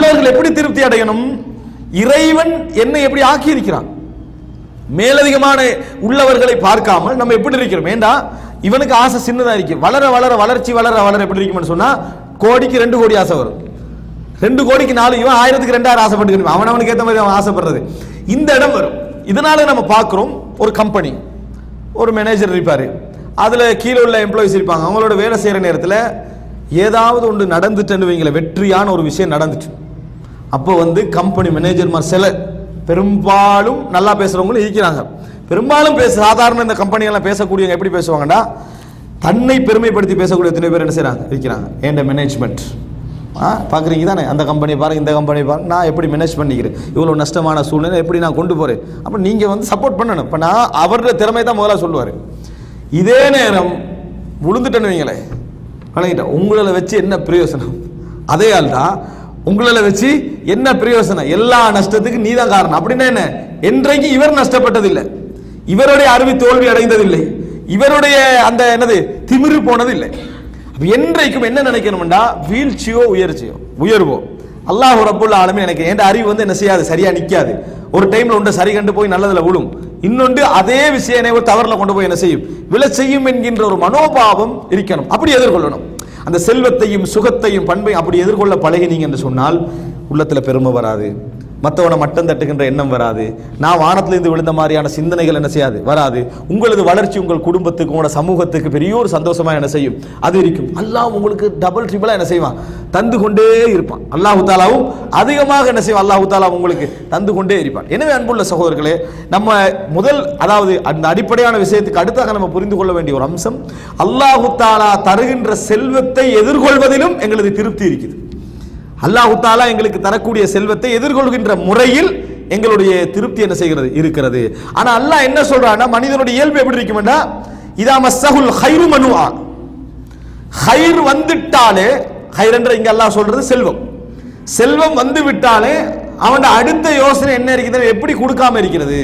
உள்ளவர்கள் எப்படி திருப்தி அடையணும் இறைவன் என்னை எப்படி ஆக்கி இருக்கிறான் மேலதிகமான உள்ளவர்களை பார்க்காமல் நம்ம எப்படி இருக்கிறோம் ஏண்டா இவனுக்கு ஆசை சின்னதா இருக்கு வளர வளர வளர்ச்சி வளர வளர எப்படி இருக்கும்னு சொன்னா கோடிக்கு ரெண்டு கோடி ஆசை வரும் ரெண்டு கோடிக்கு நாலு இவன் ஆயிரத்துக்கு ரெண்டாயிரம் ஆசைப்பட்டு அவன் அவனுக்கு ஏத்த மாதிரி அவன் ஆசைப்படுறது இந்த இடம் வரும் இதனால நம்ம பார்க்கிறோம் ஒரு கம்பெனி ஒரு மேனேஜர் இருப்பாரு அதுல கீழே உள்ள எம்ப்ளாயிஸ் இருப்பாங்க அவங்களோட வேலை செய்யற நேரத்துல ஏதாவது ஒன்று நடந்துட்டுன்னு வைங்களேன் வெற்றியான ஒரு விஷயம் நடந்துட்டு அப்போ வந்து கம்பெனி மேனேஜர்மார் சில பெரும்பாலும் நல்லா பேசுறவங்களும் இருக்கிறாங்க பெரும்பாலும் பேச சாதாரண இந்த கம்பெனியெல்லாம் பேசக்கூடியவங்க எப்படி பேசுவாங்கன்னா தன்னை பெருமைப்படுத்தி பேசக்கூடிய எத்தனை பேர் என்ன செய்றாங்க இருக்கிறாங்க ஏண்ட மேனேஜ்மெண்ட் ஆ பார்க்குறீங்க தானே அந்த கம்பெனியை பாருங்க இந்த கம்பெனி பாருங்க நான் எப்படி மேனேஜ் பண்ணிக்கிறேன் இவ்வளோ நஷ்டமான சூழ்நிலை எப்படி நான் கொண்டு போகிறேன் அப்போ நீங்கள் வந்து சப்போர்ட் பண்ணணும் இப்போ நான் அவருடைய திறமை தான் முதல்ல சொல்லுவார் இதே நேரம் விழுந்துட்டேன்னு வைங்களேன் வழங்கிட்டேன் உங்களை வச்சு என்ன பிரயோசனம் அதே ஆள் தான் உங்களை வச்சு என்ன பிரயோசனம் எல்லா நஷ்டத்துக்கு நீ தான் காரணம் அப்படின்னா என்ன என்றைக்கு இவர் நஷ்டப்பட்டதில்லை இவருடைய அறிவு தோல்வி அடைந்ததில்லை இவருடைய அந்த என்னது திமிரு போனதில்லை அப்ப என்றைக்கும் என்ன நினைக்கணும்டா வீழ்ச்சியோ உயர்ச்சியோ உயர்வோ அல்லாஹ் ரப்புல் ஆலமீன் எனக்கு என் அறிவு வந்து என்ன செய்யாது சரியா நிக்காது ஒரு டைம்ல ஒன்று சரி கண்டு போய் நல்லதுல விழும் இன்னொன்று அதே விஷயம் என்னை ஒரு தவறுல கொண்டு போய் என்ன செய்யும் விழ செய்யும் என்கின்ற ஒரு மனோபாவம் இருக்கணும் அப்படி எதிர்கொள்ளணும் அந்த செல்வத்தையும் சுகத்தையும் பண்பையும் அப்படி எதிர்கொள்ள பழகினீங்க என்று சொன்னால் உள்ளத்துல பெருமை வராது மற்றவனை மட்டம் தட்டுகின்ற எண்ணம் வராது நான் வானத்திலிருந்து விழுந்த மாதிரியான சிந்தனைகள் என்ன செய்யாது வராது உங்களது வளர்ச்சி உங்கள் குடும்பத்துக்கு உங்களோட சமூகத்துக்கு பெரிய ஒரு சந்தோஷமா என்ன செய்யும் அது இருக்கும் அல்லாஹ் உங்களுக்கு டபுள் ட்ரிபிளா என்ன செய்வான் தந்து கொண்டே இருப்பான் அல்லாஹு தாலாவும் அதிகமாக என்ன செய்வான் அல்லாஹு தாலா உங்களுக்கு தந்து கொண்டே இருப்பான் எனவே அன்புள்ள சகோதரர்களே நம்ம முதல் அதாவது அந்த அடிப்படையான விஷயத்துக்கு அடுத்தாக நம்ம புரிந்து கொள்ள வேண்டிய ஒரு அம்சம் அல்லாஹு தாலா தருகின்ற செல்வத்தை எதிர்கொள்வதிலும் எங்களது திருப்தி இருக்குது அல்லாஹு தாலா எங்களுக்கு தரக்கூடிய செல்வத்தை எதிர்கொள்கின்ற முறையில் எங்களுடைய திருப்தி என்ன செய்கிறது இருக்கிறது ஆனா அல்லாஹ் என்ன சொல்றான்னா மனிதனுடைய இயல்பு எப்படி இருக்கும்னா இதா மஸ்ஸஹுல் ஹைரு மனுவா ஹைர் வந்துட்டாலே ஹைர் என்ற இங்க அல்லாஹ் சொல்றது செல்வம் செல்வம் வந்து விட்டாலே அவன் அடுத்த யோசனை என்ன இருக்குது எப்படி கொடுக்காம இருக்கிறது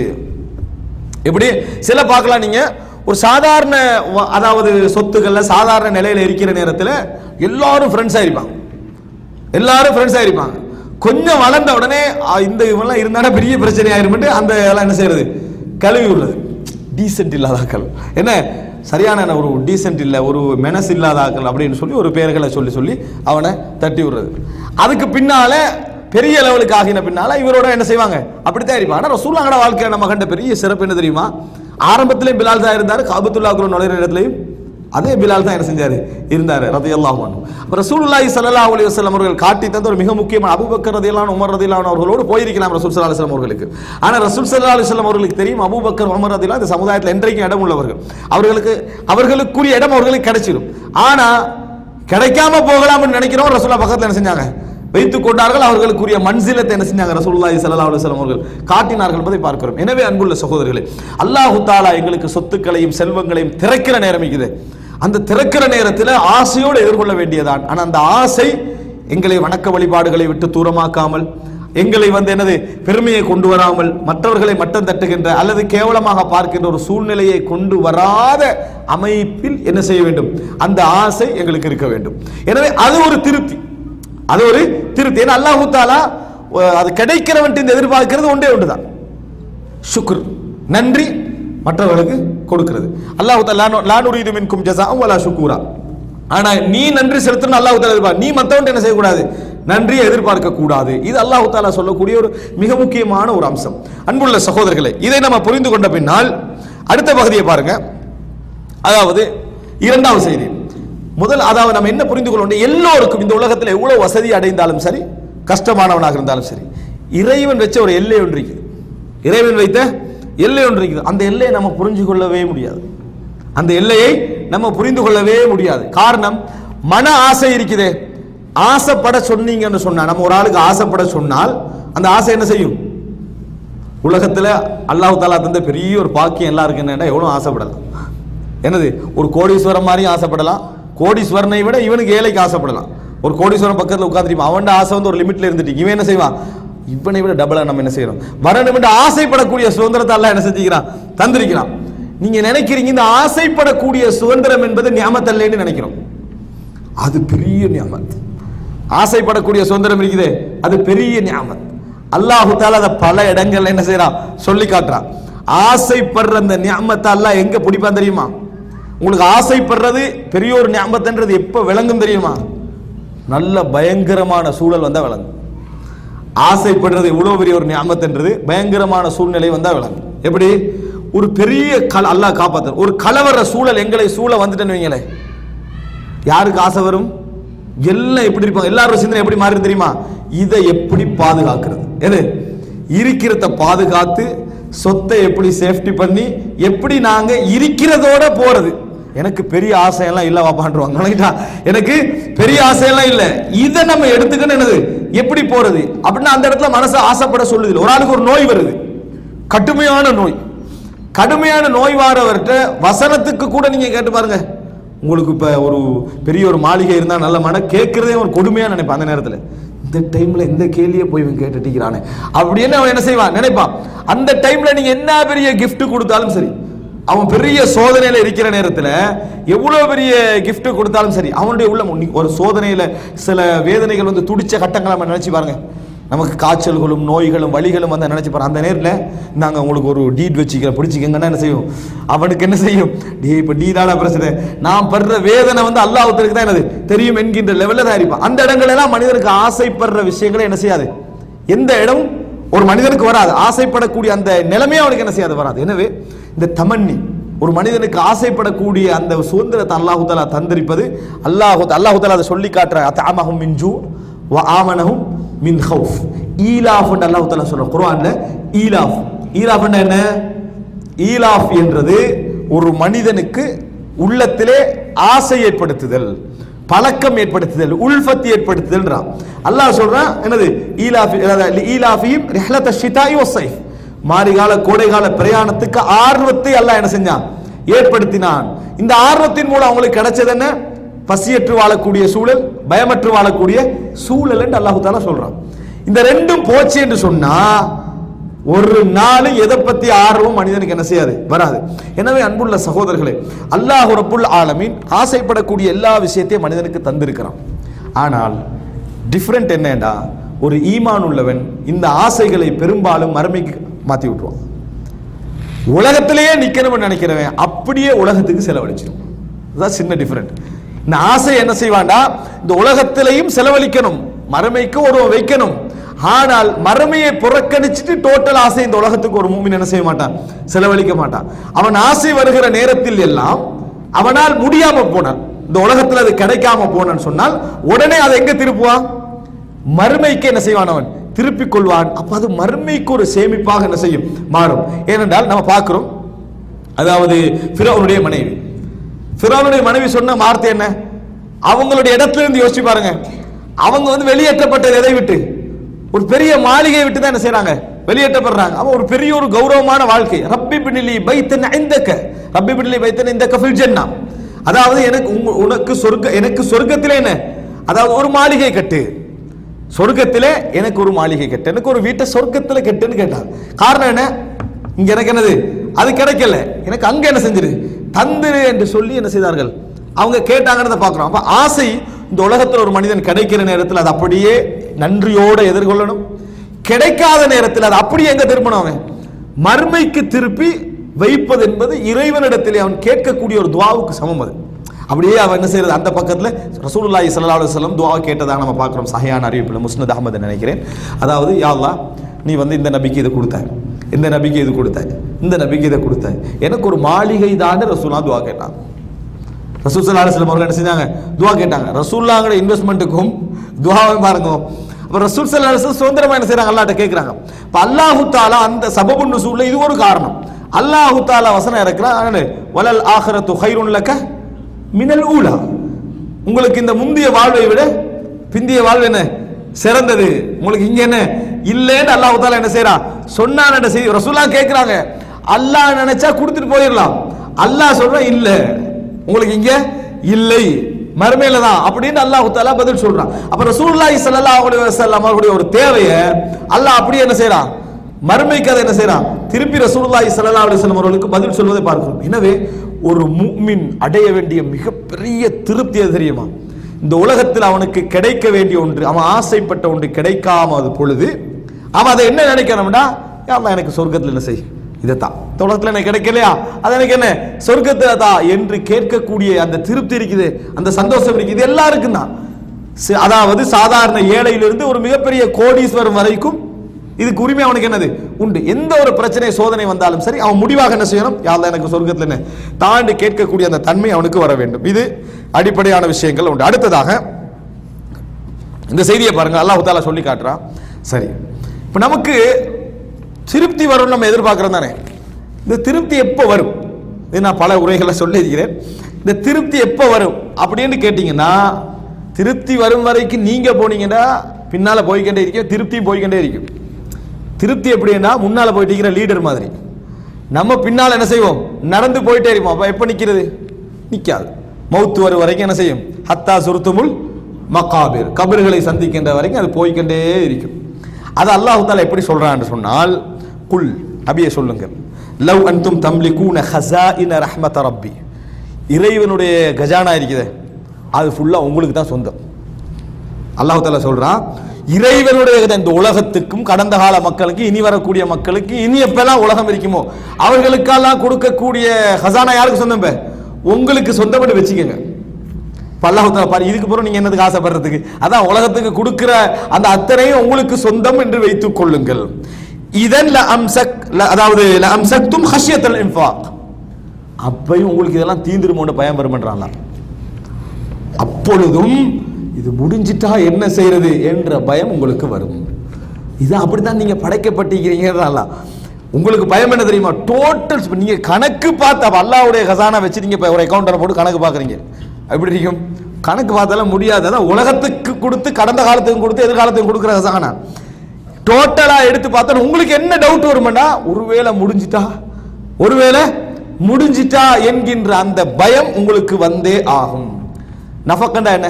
எப்படி சில பார்க்கலாம் நீங்க ஒரு சாதாரண வ- அதாவது சொத்துக்கள்ல சாதாரண நிலையில இருக்கிற நேரத்துல எல்லாரும் ஃப்ரெண்ட்ஸா இருப்பாங்க எல்லாரும் ஃப்ரெண்ட்ஸ் ஆயிருப்பாங்க கொஞ்சம் வளர்ந்த உடனே ஆ, இந்த இவெல்லாம் இருந்தாடா பெரிய பிரச்சனை ஆயிருமெண்டு அந்த எல்லாம் என்ன செய்யறது கழுவி விடுறது டீசென்ட் இல்லாத ஆக்கள் என்ன சரியான ஒரு டீசென்ட் இல்லை ஒரு மெனஸ் இல்லாத ஆக்கள் அப்படின்னு சொல்லி ஒரு பேர்களை சொல்லி சொல்லி அவனை தட்டி விடுறது அதுக்கு பின்னால பெரிய லெவலுக்கு ஆகின பின்னால இவரோட என்ன செய்வாங்க அப்படித்தான் இருப்பாங்க ஆனா ரசூல்லாங்கட வாழ்க்கையில நம்ம கண்ட பெரிய சிறப்பு என்ன தெரியுமா ஆரம்பத்திலே பிலால் தான் இருந்தாரு காபத்துல்லாக்குள்ள நுழையிற இடத்துலையும் அதே பிலால் தான் என்ன செஞ்சாரு இருந்தாரு ரதையெல்லாம் பண்ணும் அப்ப ரசூலுல்லாஹி ஸல்லல்லாஹு அலைஹி வஸல்லம் அவர்கள் காட்டி தந்த ஒரு மிக முக்கியமான அபூபக்கர் ரதியல்லாஹு உமர் ரதியல்லாஹு அவர்களோடு போயிருக்கலாம் ரசூல் ஸல்லல்லாஹு அலைஹி வஸல்லம் அவர்களுக்கு ஆனா ரசூல் ஸல்லல்லாஹு அலைஹி வஸல்லம் அவர்களுக்கு தெரியும் அபூபக்கர் உமர் ரதியல்லாஹு இந்த சமுதாயத்தில் என்றைக்கும் இடம் உள்ளவர்கள் அவர்களுக்கு அவர்களுக்குரிய இடம் அவர்களுக்கு கிடைச்சிடும் ஆனா கிடைக்காம போகலாம்னு நினைக்கிறோம் ரசூல்லா பக்கத்துல என்ன செஞ்சாங்க வைத்துக் கொண்டார்கள் அவர்களுக்குரிய மன்சிலத்தை என்ன செஞ்சாங்க ரசூலுல்லாஹி ஸல்லல்லாஹு அலைஹி வஸல்லம் அவர்கள் காட்டினார்கள் என்பதை பார்க்கிறோம் எனவே அன்புள்ள சகோதரர்களே அல்லாஹு தாலா எங்களுக்கு சொத்துக்களையும் செல்வங்களையும் திறக்கிற நேரம் இருக்குது அந்த திறக்கிற நேரத்தில் ஆசையோடு எதிர்கொள்ள வேண்டியதான் ஆனா அந்த ஆசை எங்களை வணக்க வழிபாடுகளை விட்டு தூரமாக்காமல் எங்களை வந்து என்னது பெருமையை கொண்டு வராமல் மற்றவர்களை மட்டம் தட்டுகின்ற அல்லது கேவலமாக பார்க்கின்ற ஒரு சூழ்நிலையை கொண்டு வராத அமைப்பில் என்ன செய்ய வேண்டும் அந்த ஆசை எங்களுக்கு இருக்க வேண்டும் எனவே அது ஒரு திருப்தி அது ஒரு திருப்தி ஏன்னா அல்லாஹு தாலா அஹ், அது கிடைக்கிறவன் எதிர்பார்க்கிறது ஒன்றே ஒன்றுதான் சுக்ர் நன்றி மற்றவர்களுக்கு கொடுக்கிறது அல்லாஹு தாலா லானுரீது மின்கும் ஜஸாஅம் வலா ஷுக்கூரா ஆனா நீ நன்றி செலுத்தணும் அல்லாஹு தாலா எதிர்பார்க்க நீ மத்தவன்ட்ட என்ன செய்யக்கூடாது நன்றியை எதிர்பார்க்க கூடாது இது அல்லாஹு தாலா சொல்லக்கூடிய ஒரு மிக முக்கியமான ஒரு அம்சம் அன்புள்ள சகோதரர்களே இதை நம்ம புரிந்து கொண்ட பின்னால் அடுத்த பகுதியை பாருங்க அதாவது இரண்டாவது செய்தி முதல் அதாவது நம்ம என்ன புரிந்து கொள்ளணும் எல்லோருக்கும் இந்த உலகத்தில் எவ்வளவு வசதி அடைந்தாலும் சரி கஷ்டமானவனாக இருந்தாலும் சரி இறைவன் வச்ச ஒரு எல்லை ஒன்று இருக்குது இறைவன் வைத்த எல்லை ஒன்று இருக்குது அந்த எல்லையை நம்ம புரிஞ்சு கொள்ளவே முடியாது அந்த எல்லையை நம்ம புரிந்து கொள்ளவே முடியாது காரணம் மன ஆசை இருக்குதே ஆசைப்பட சொன்னீங்கன்னு சொன்னா நம்ம ஒரு ஆளுக்கு ஆசைப்பட சொன்னால் அந்த ஆசை என்ன செய்யும் உலகத்துல அல்லாஹ் தாலா தந்த பெரிய ஒரு பாக்கியம் எல்லாருக்கும் என்னன்னா எவ்வளவு ஆசைப்படலாம் என்னது ஒரு கோடீஸ்வரன் மாதிரியும் ஆசைப்படலாம் கோடீஸ்வரனை விட இவனுக்கு ஏழைக்கு ஆசைப்படலாம் ஒரு கோடீஸ்வரன் பக்கத்துல உட்காந்துருப்பான் அவன் ஆசை வந்து ஒரு லிமிட்ல இருந்துட்டு இவன் என்ன செய்வான் இவனை விட டபுளா நம்ம என்ன செய்யறோம் வரணும் என்று ஆசைப்படக்கூடிய சுதந்திரத்தை அல்லாஹ் என்ன செஞ்சுக்கிறான் தந்திருக்கிறான் நீங்க நினைக்கிறீங்க இந்த ஆசைப்படக்கூடிய சுதந்திரம் என்பது ஞாபகத்தல்லேன்னு நினைக்கிறோம் அது பெரிய நியமத் ஆசைப்படக்கூடிய சுதந்திரம் இருக்குதே அது பெரிய ஞாபகம் அல்லாஹு தாலா அதை பல இடங்கள்ல என்ன செய்யறான் சொல்லி காட்டுறான் ஆசைப்படுற அந்த ஞாபகத்தை அல்லாஹ் எங்க பிடிப்பான் தெரியுமா உங்களுக்கு ஆசைப்படுறது பெரிய ஒரு ஞாபகத்துன்றது எப்ப விளங்கும் தெரியுமா நல்ல பயங்கரமான சூழல் வந்தா விளங்கும் ஆசைப்படுறது எவ்வளவு பெரிய ஒரு ஞாபகத்துன்றது பயங்கரமான சூழ்நிலை வந்தா விளங்கும் எப்படி ஒரு பெரிய கல அல்லாஹ் காப்பாத்து ஒரு கலவர சூழல் எங்களை சூழ வந்துட்டேன்னு வைங்களேன் யாருக்கு ஆசை வரும் எல்லாம் எப்படி இருப்பாங்க எல்லாரோட சிந்தனை எப்படி மாறி தெரியுமா இதை எப்படி பாதுகாக்கிறது எது இருக்கிறத பாதுகாத்து சொத்தை எப்படி சேஃப்டி பண்ணி எப்படி நாங்க இருக்கிறதோட போறது எனக்கு பெரிய ஆசையெல்லாம் இல்ல வாப்பான்றுவாங்க விளங்கிட்டா? எனக்கு பெரிய ஆசையெல்லாம் இல்ல இதை நம்ம எடுத்துக்கணும் என்னது எப்படி போறது அப்படின்னா அந்த இடத்துல மனசு ஆசைப்பட சொல்லுது ஒரு ஆளுக்கு ஒரு நோய் வருது கடுமையான நோய் கடுமையான நோய் வாரவர்கிட்ட வசனத்துக்கு கூட நீங்க கேட்டு பாருங்க உங்களுக்கு இப்ப ஒரு பெரிய ஒரு மாளிகை இருந்தா நல்ல மன கேட்கறதே ஒரு கொடுமையா நினைப்பான் அந்த நேரத்துல இந்த டைம்ல இந்த கேள்வியை போய் இவன் கேட்டுட்டிக்கிறானே அப்படின்னு அவன் என்ன செய்வான் நினைப்பான் அந்த டைம்ல நீங்க என்ன பெரிய gift கொடுத்தாலும் சரி அவன் பெரிய சோதனையில இருக்கிற நேரத்துல எவ்வளவு பெரிய gift கொடுத்தாலும் சரி அவனுடைய உள்ள ஒரு சோதனையில சில வேதனைகள் வந்து துடிச்ச கட்டங்களை நம்ம நினைச்சு பாருங்க நமக்கு காய்ச்சல்களும் நோய்களும் வலிகளும் வந்து நினைச்சு பாரு அந்த நேரத்தில் நாங்க உங்களுக்கு ஒரு டீட் வச்சுக்கிறேன் பிடிச்சிக்கங்கன்னா என்ன செய்யும் அவனுக்கு என்ன செய்யும் டீ இப்போ டீ தான பிரச்சனை நான் படுற வேதனை வந்து அல்லாஹ்வுக்கு தான் என்னது தெரியும் என்கின்ற லெவலில் தான் இருப்பான் அந்த இடங்கள் எல்லாம் மனிதனுக்கு ஆசைப்படுற விஷயங்களை என்ன செய்யாது எந்த இடம் ஒரு மனிதனுக்கு வராது ஆசைப்படக்கூடிய அந்த நிலைமையே அவனுக்கு என்ன செய்யாது வராது எனவே இந்த தமன்னி ஒரு மனிதனுக்கு ஆசைப்படக்கூடிய அந்த சுதந்திரத்தை அல்லாஹு தாலா தந்திருப்பது அல்லாஹு அல்லாஹு தாலா அதை சொல்லி காட்டுற அத்தாமஹும் மின்ஜூ வ ஆமனஹும் மின் ஹவுஃப் ஈலாஃப் அல்லாஹ் தஆலா சொல்ற குர்ஆன்ல ஈலாஃப் ஈலாஃப் என்ன ஈலாஃப் என்றது ஒரு மனிதனுக்கு உள்ளத்திலே ஆசை ஏற்படுத்துதல் பழக்கம் ஏற்படுத்துதல் உல்ஃபத் ஏற்படுத்துதல்ன்றான் அல்லாஹ் சொல்றான் என்னது ஈலாஃபி அதாவது ஈலாஃபியும் ரிஹ்லத ஷிதாஇ வஸ்ஸைஃப் மாரிகால கோடைகால பிரயாணத்துக்கு ஆர்வத்தை அல்லாஹ் என்ன செஞ்சான் ஏற்படுத்தினான் இந்த ஆர்வத்தின் மூலம் அவங்களுக்கு கிடைச்சது என்ன பசியற்று வாழக்கூடிய சூழல் பயமற்று வாழக்கூடிய சூழல் என்று அல்லாஹு தாலா சொல்றான் இந்த ரெண்டும் போச்சு என்று சொன்னா ஒரு நாள் எதை பத்தி ஆர்வம் மனிதனுக்கு என்ன செய்யாது வராது எனவே அன்புள்ள சகோதரர்களே அல்லாஹ் ரப்புல் ஆலமீன் ஆசைப்படக்கூடிய எல்லா விஷயத்தையும் மனிதனுக்கு தந்திருக்கிறான் ஆனால் டிஃப்ரெண்ட் என்னடா ஒரு ஈமான் உள்ளவன் இந்த ஆசைகளை பெரும்பாலும் மறுமைக்கு மாத்தி விட்டுருவான் உலகத்திலேயே நிக்கணும்னு நினைக்கிறவன் அப்படியே உலகத்துக்கு செலவழிச்சிடும் அதுதான் சின்ன டிஃபரெண்ட் இந்த ஆசை என்ன செய்வான்டா இந்த உலகத்திலையும் செலவழிக்கணும் மறுமைக்கு ஒரு வைக்கணும் ஆனால் மறுமையை புறக்கணிச்சுட்டு டோட்டல் ஆசை இந்த உலகத்துக்கு ஒரு மூமின் என்ன செய்ய மாட்டான் செலவழிக்க மாட்டான் அவன் ஆசை வருகிற நேரத்தில் எல்லாம் அவனால் முடியாம போனான் இந்த உலகத்தில் அது கிடைக்காம போனான்னு சொன்னால் உடனே அதை எங்க திருப்புவான் மறுமைக்கு என்ன செய்வான் அவன் திருப்பிக் கொள்வான் அப்ப அது மறுமைக்கு ஒரு சேமிப்பாக என்ன செய்யும் மாறும் ஏனென்றால் நம்ம பார்க்கிறோம் அதாவது ஃபிரௌனுடைய மனைவி ஃபிரௌனுடைய மனைவி சொன்ன வார்த்தை என்ன அவங்களுடைய இடத்துல இருந்து யோசிச்சு பாருங்க அவங்க வந்து வெளியேற்றப்பட்டது எதை விட்டு ஒரு பெரிய மாளிகையை விட்டு தான் என்ன செய்றாங்க வெளியேற்றப்படுறாங்க அவன் ஒரு பெரிய ஒரு கௌரவமான வாழ்க்கை ரப்பி பின்னிலி பைத்தன் ஐந்தக்க ரப்பி பின்னிலி பைத்தன் இந்த கஃபில் ஜன்னா அதாவது எனக்கு உங்க- உனக்கு சொர்க்க எனக்கு சொர்க்கத்திலே என்ன அதாவது ஒரு மாளிகை கட்டு சொர்க்கத்திலே எனக்கு ஒரு மாளிகை கட்டு எனக்கு ஒரு வீட்டை சொர்க்கத்துல கட்டுன்னு கேட்டான் காரணம் என்ன இங்க எனக்கு என்னது அது கிடைக்கல எனக்கு அங்க என்ன செஞ்சிரு தந்துரு என்று சொல்லி என்ன செய்தார்கள் அவங்க கேட்டாங்கன்றத பார்க்கிறோம் அப்ப ஆசை இந்த உலகத்துல ஒரு மனிதன் கிடைக்கிற நேரத்தில் அது அப்படியே நன்றியோட எதிர்கொள்ளணும் கிடைக்காத நேரத்தில் அது அப்படியே எங்க திரும்பணும் அவன் மர்மைக்கு திருப்பி வைப்பது என்பது இறைவனிடத்திலே அவன் கேட்கக்கூடிய ஒரு துவாவுக்கு சமம் அது அப்படியே அவன் என்ன செய்யறது அந்த பக்கத்துல ரசூலுல்லாஹி ஸல்லல்லாஹு அலைஹி வஸல்லம் துஆ கேட்டதாக நம்ம பார்க்கிறோம் சஹியான அறிவிப்பில் முஸ்னத் அஹமது நினைக்கிறேன் அதாவது யா அல்லாஹ் நீ வந்து இந்த நபிக்கு இதை கொடுத்தாய் இந்த நபிக்கு இது கொடுத்தாய் இந்த நபிக்கு இதை கொடுத்தாய் எனக்கு ஒரு மாளிகை தான் ரசூலா துஆ கேட்டான் ரசூல் சல்லா அலுவலம் அவர்கள் என்ன செஞ்சாங்க துவா கேட்டாங்க ரசூல்லாங்கிற இன்வெஸ்ட்மெண்ட்டுக்கும் துவாவை பாருங்க அப்ப ரசூல் சல்லா அலுவலம் சுதந்திரமா என்ன செய்றாங்க அல்லாட்ட கேட்குறாங்க இப்போ அல்லாஹு தாலா அந்த சபபு நுசூல்ல இது ஒரு காரணம் அல்லாஹு தாலா வசனம் இறக்குறான் வலல் ஆஹரத்து ஹைருன் லக்க மினல் ஊலா உங்களுக்கு இந்த முந்தைய வாழ்வை விட பிந்திய வாழ்வு என்ன சிறந்தது உங்களுக்கு இங்க என்ன இல்லைன்னு அல்லாஹ் தாலா என்ன செய்யறான் சொன்னான் என்ன செய்ய ரசூலா கேட்கிறாங்க அல்லாஹ் நினைச்சா கொடுத்துட்டு போயிடலாம் அல்லாஹ் சொல்றான் இல்ல உங்களுக்கு இங்க இல்லை மறுமையில தான் அப்படின்னு அல்லாஹ் தாலா பதில் சொல்றான் அப்ப ரசூலுல்லாஹி ஸல்லல்லாஹு அலைஹி வஸல்லம் அவர்களுடைய ஒரு தேவையை அல்லாஹ் அப்படியே என்ன செய்றான் மறுமைக்கு அதை என்ன செய்றான் திருப்பி ரசூலுல்லாஹி ஸல்லல்லாஹு அலைஹி வஸல்லம் அவர்களுக்கு பதில் சொல்வதை பார்க்கிறோம் எனவே ஒரு முஃமின் அடைய வேண்டிய மிகப்பெரிய திருப்தி எது தெரியுமா இந்த உலகத்தில் அவனுக்கு கிடைக்க வேண்டிய ஒன்று அவன் ஆசைப்பட்ட ஒன்று கிடைக்காம அது பொழுது அவன் அதை என்ன நினைக்கணும்னா யாரெல்லாம் எனக்கு சொர்க்கத்தில் என்ன செய் இதைத்தான் இந்த உலகத்தில் எனக்கு கிடைக்கலையா அது எனக்கு என்ன சொர்க்கத்தில் தான் என்று கேட்கக்கூடிய அந்த திருப்தி இருக்குது அந்த சந்தோஷம் இருக்குது இது எல்லாருக்கும் தான் சி- அதாவது சாதாரண ஏழையிலிருந்து ஒரு மிகப்பெரிய கோடீஸ்வரம் வரைக்கும் இதுக்கு உரிமை அவனுக்கு என்னது உண்டு எந்த ஒரு பிரச்சனை சோதனை வந்தாலும் சரி அவன் முடிவாக என்ன செய்யணும் யாரெல்லாம் எனக்கு சொர்க்கத்தில் என்ன தாண்டி கேட்கக்கூடிய அந்த தன்மை அவனுக்கு வர வேண்டும் இது அடிப்படையான விஷயங்கள் உண்டு அடுத்ததாக இந்த செய்தியை பாருங்க அல்லாஹ் தாலா சொல்லி காட்டுறான் சரி இப்போ நமக்கு திருப்தி வரும்னு நம்ம எதிர்பார்க்கிறோம் தானே இந்த திருப்தி எப்போ வரும் இது நான் பல உரைகளை சொல்லியிருக்கிறேன் இந்த திருப்தி எப்போ வரும் அப்படின்னு கேட்டிங்கன்னா திருப்தி வரும் வரைக்கும் நீங்க போனீங்கன்னா பின்னால போய்க்கிட்டே இருக்கும் திருப்தியும் போய்க்கிட்டே இருக்கும் திருப்தி எப்படின்னா முன்னால போயிட்டு இருக்கிற லீடர் மாதிரி நம்ம பின்னால் என்ன செய்வோம் நடந்து போயிட்டே இருப்போம் அப்ப எப்ப நிக்கிறது நிக்காது மௌத்து வரும் வரைக்கும் என்ன செய்யும் ஹத்தா சுருத்துமுல் மக்காபிர் கபர்களை சந்திக்கின்ற வரைக்கும் அது போய்க்கொண்டே இருக்கும் அது அல்லாஹ் தாலா எப்படி சொல்றான்னு சொன்னால் குல் நபியை சொல்லுங்கள் லவ் அன்தும் தம்லிகூன ஹஸாஇன ரஹ்மத ரப்பி இறைவனுடைய கஜானா இருக்குதே அது ஃபுல்லா உங்களுக்கு தான் சொந்தம் அல்லாஹ் தாலா சொல்றான் இறைவனுடைய இந்த உலகத்துக்கும் கடந்த கால மக்களுக்கு இனி வரக்கூடிய மக்களுக்கு இனி எப்பெல்லாம் உலகம் இருக்குமோ அவர்களுக்கெல்லாம் கொடுக்கக்கூடிய ஹசானா யாருக்கு சொந்தம் இப்ப? உங்களுக்கு சொந்தப்பட்டு வச்சுக்கோங்க இப்ப அல்லாஹ் தாலா பாரு இதுக்கு பிறகு நீங்க என்னதுக்கு ஆசைப்படுறதுக்கு அதான் உலகத்துக்கு கொடுக்கிற அந்த அத்தனையும் உங்களுக்கு சொந்தம் என்று வைத்துக் கொள்ளுங்கள் இதன் ல அம்சக் ல- அதாவது ல அம்சக்தும் ஹஷ்யத்தல் இன்ஃபாக் அப்பையும் உங்களுக்கு இதெல்லாம் தீந்துருமோன்னு பயம் வருமன்றான் அப்பொழுதும் இது முடிஞ்சிட்டா என்ன செய்யறது என்ற பயம் உங்களுக்கு வரும் இது அப்படித்தான் நீங்க படைக்கப்பட்டிருக்கிறீங்க உங்களுக்கு பயம் என்ன தெரியுமா டோட்டல் நீங்க கணக்கு பார்த்து அப்ப அல்லாவுடைய கசானா வச்சு நீங்க இப்ப ஒரு அக்கௌண்ட்டை போட்டு கணக்கு பார்க்கறீங்க எப்படி இருக்கும் கணக்கு பார்த்தாலும் முடியாது அதான் உலகத்துக்கு கொடுத்து கடந்த காலத்துக்கும் கொடுத்து எதிர்காலத்துக்கும் கொடுக்குற கசானா டோட்டலா எடுத்து பார்த்தா உங்களுக்கு என்ன டவுட் வருமாண்டா ஒருவேளை முடிஞ்சிட்டா ஒருவேளை முடிஞ்சிட்டா என்கின்ற அந்த பயம் உங்களுக்கு வந்தே ஆகும் நஃபக்கண்டா என்ன